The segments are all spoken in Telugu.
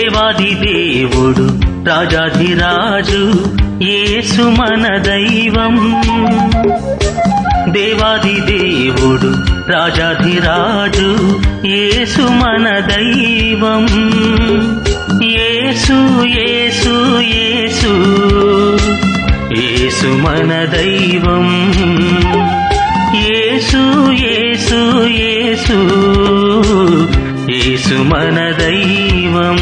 దేవాది దేవుడు రాజాధిరాజు యేసు మన దైవం దేవాది దేవుడు రాజాధిరాజు యేసు మన దైవం యేసు యేసు యేసు యేసు మన దైవం యేసు యేసు యేసు యేసు మన దైవం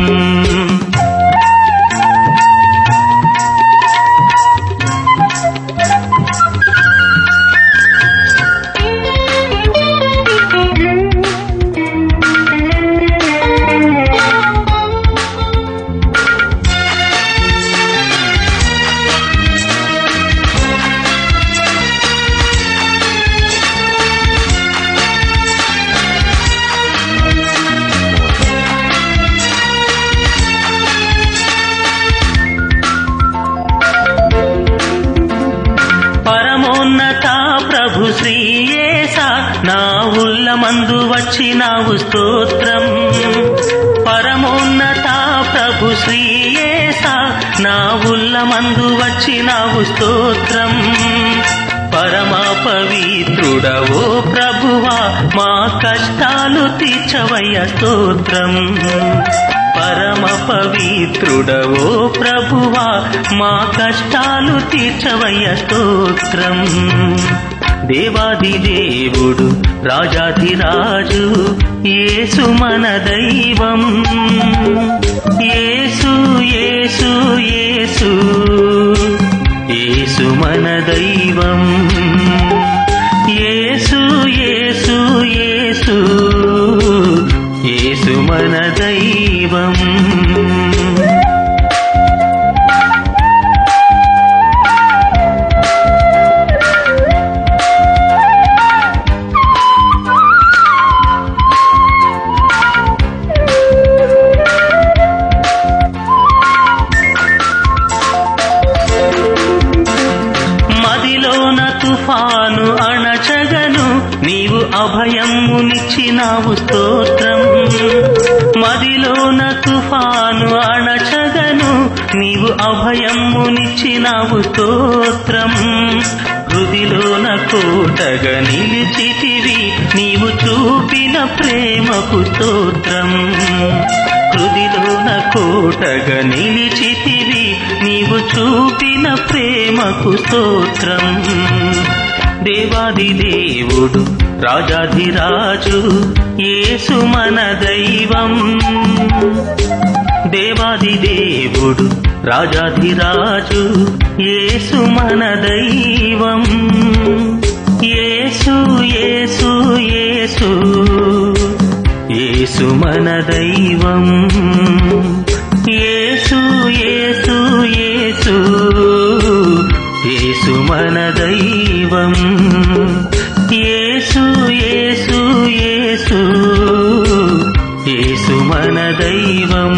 పరమోన్నత ప్రభు శ్రీయేస నా ఉల్లమందు వచ్చినావు స్తోత్రం పరమోన్నత ప్రభు శ్రీయేస నా ఉల్లమందు వచ్చినావు స్తోత్రం పరమ పవిత్రుడవో ప్రభువా మా కష్టాలు తీర్చవయ్య స్తోత్రం పరమ పవిత్రుడవో ప్రభువా మా కష్టాలు తీర్చవయ్య స్తోత్రం దేవాది దేవుడు రాజాధిరాజు యేసు మన దైవం యేసు యేసు యేసు యేసు మన దైవం యేసు యేసు యేసు యేసు మన దైవం మదిలోన తుఫాను అణచగను నీవు అభయమునిచ్చినావు స్తోత్రం మదిలోన తుఫాను అణచగను నీవు అభయమునిచ్చినావు స్తోత్రం హృదిలోన కోటగా నిలిచితివి నీవు చూపిన ప్రేమకు స్తోత్రం హృదిలోన కోటగా నిలిచితివి నీవు చూపిన ప్రేమకు స్తోత్రం దేవాది దేవుడు రాజాధిరాజు యేసు మన దైవం దేవాది దేవుడు రాజాధిరాజు యేసు మన దైవం యేసు యేసు యేసు యేసు మన దైవం యేసు యేసు యేసు యేసు మన దైవం యేసు యేసు యేసు యేసు మన దైవం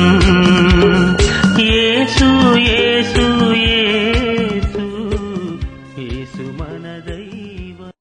యేసు యేసు యేసు యేసు మన దైవం